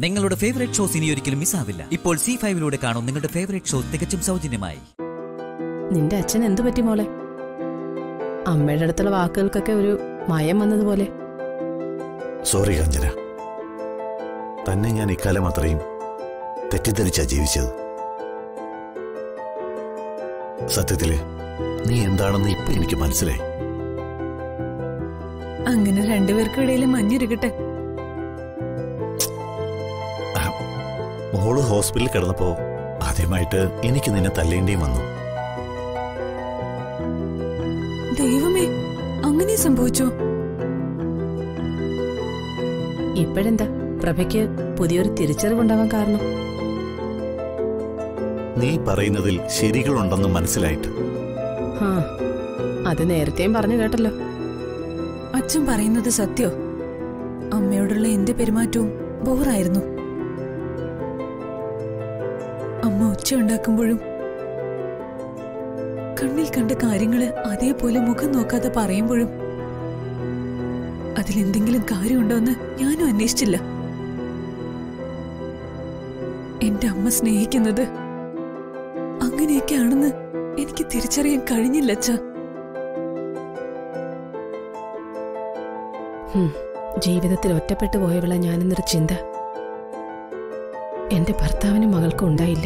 നിങ്ങളുടെ favourite shows ഇനി ഒരിക്കലും മിസ്സാവില്ല ഇപ്പോൾ സി ഫൈവിലൂടെ കാണും നിങ്ങളുടെ ഫേവറേറ്റ് ഷോ തികച്ചും സൗജന്യമായി നിന്റെ അച്ഛൻ എന്തു പറ്റി മോളെ അമ്മയുടെ അടുത്തുള്ള വാക്കുകൾക്കൊക്കെ ഒരു മയം വന്നതുപോലെ സോറി കാഞ്ചന തന്നെ ഞാൻ ഇക്കാലം അത്രയും തെറ്റിദ്ധരിച്ചാ ജീവിച്ചത് സത്യത്തില് നീ എന്താണെന്ന് ഇപ്പൊ എനിക്ക് മനസ്സിലായി അങ്ങനെ രണ്ടുപേർക്കും ഇടയിൽ മഞ്ഞുരുകട്ടെ മോള് ഹോസ്പിറ്റലിൽ കിടന്നപ്പോ ആദ്യമായിട്ട് എനിക്ക് നിന്നെ തല്ലേണ്ടിയും വന്നു ദൈവമേ അങ്ങനെ സംഭവിച്ചോ ഇപ്പോഴെന്താ പ്രഭയ്ക്ക് പുതിയൊരു തിരിച്ചറിവുണ്ടാവാൻ കാരണം നീ പറയുന്നതിൽ ശരികളുണ്ടെന്ന് മനസ്സിലായിട്ട് ആ അത് നേരത്തെയും പറഞ്ഞു കേട്ടല്ലോ അച്ഛൻ പറയുന്നത് സത്യോ അമ്മയോടുള്ള എന്റെ പെരുമാറ്റവും ബോറായിരുന്നു അമ്മ ഉച്ച ഉണ്ടാക്കുമ്പോഴും കണ്ണിൽ കണ്ട കാര്യങ്ങള് അതേപോലെ മുഖം നോക്കാതെ പറയുമ്പോഴും അതിലെന്തെങ്കിലും കാര്യമുണ്ടോ എന്ന് ഞാനും അന്വേഷിച്ചില്ല എന്റെ അമ്മ സ്നേഹിക്കുന്നത് അങ്ങനെയൊക്കെയാണെന്ന് എനിക്ക് തിരിച്ചറിയാൻ കഴിഞ്ഞില്ല അച്ഛാ ഹും, ജീവിതത്തിൽ ഒറ്റപ്പെട്ടു പോയവളെ ഞാനെന്നൊരു ചിന്ത എന്റെ ഭർത്താവിനും മകൾക്കും ഉണ്ടായില്ല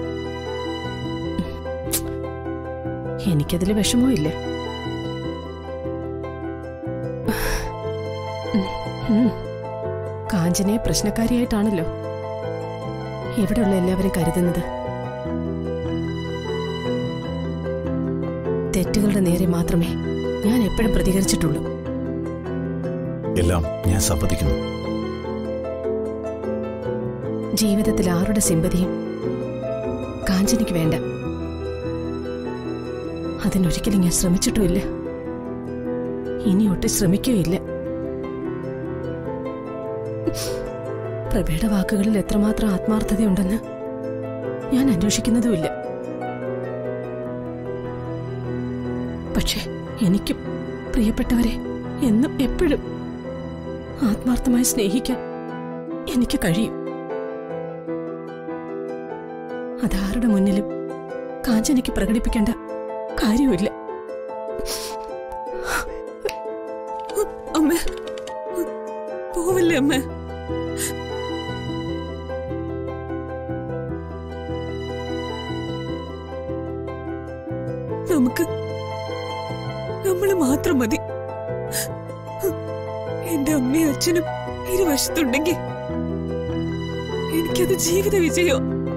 എനിക്കതിൽ വിഷമോ ഇല്ല ഉം, ഉം. കാഞ്ചനയെ പ്രശ്നക്കാരിയായിട്ടാണല്ലോ ഇവിടെയുള്ള എല്ലാവരും കരുതുന്നത് തെറ്റുകളുടെ നേരെ മാത്രമേ ഞാൻ എപ്പോഴും പ്രതികരിച്ചിട്ടുള്ളൂ എല്ലാം ഞാൻ സമ്മതിക്കുന്നു ജീവിതത്തിൽ ആരുടെ സിമ്പതിയും കാഞ്ചനയ്ക്ക് വേണ്ട അതിനൊരിക്കലും ഞാൻ ശ്രമിച്ചിട്ടുമില്ല ഇനി ഒട്ടും ശ്രമിക്കുകയില്ല പ്രഭയുടെ വാക്കുകളിൽ എത്രമാത്രം ആത്മാർത്ഥതയുണ്ടെന്ന് ഞാൻ അന്വേഷിക്കുന്നതുമില്ല പക്ഷേ എനിക്കും പ്രിയപ്പെട്ടവരെ എന്നും എപ്പോഴും ആത്മാർത്ഥമായി സ്നേഹിക്കാൻ എനിക്ക് കഴിയും അതാരുടെ മുന്നിലും കാഞ്ചനയ്ക്ക് പ്രകടിപ്പിക്കേണ്ട കാര്യമില്ല അമ്മ പോവല്ലേ അമ്മ നമുക്ക് നമ്മള് മാത്രം മതി എന്റെ അമ്മയും അച്ഛനും ഇരുവശത്തുണ്ടെങ്കിൽ എനിക്കത് ജീവിത വിജയോ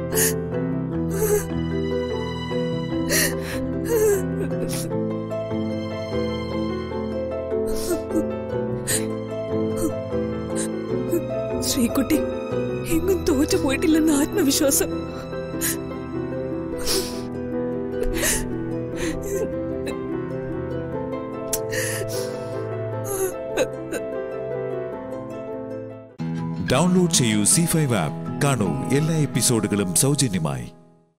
ശ്രീകുട്ടി എങ്ങും തോറ്റു പോയിട്ടില്ലെന്ന ആത്മവിശ്വാസം ഡൗൺലോഡ് ചെയ്യൂ സി ഫൈവ് ആപ്പ് കാണൂ എല്ലാ എപ്പിസോഡുകളും സൗജന്യമായി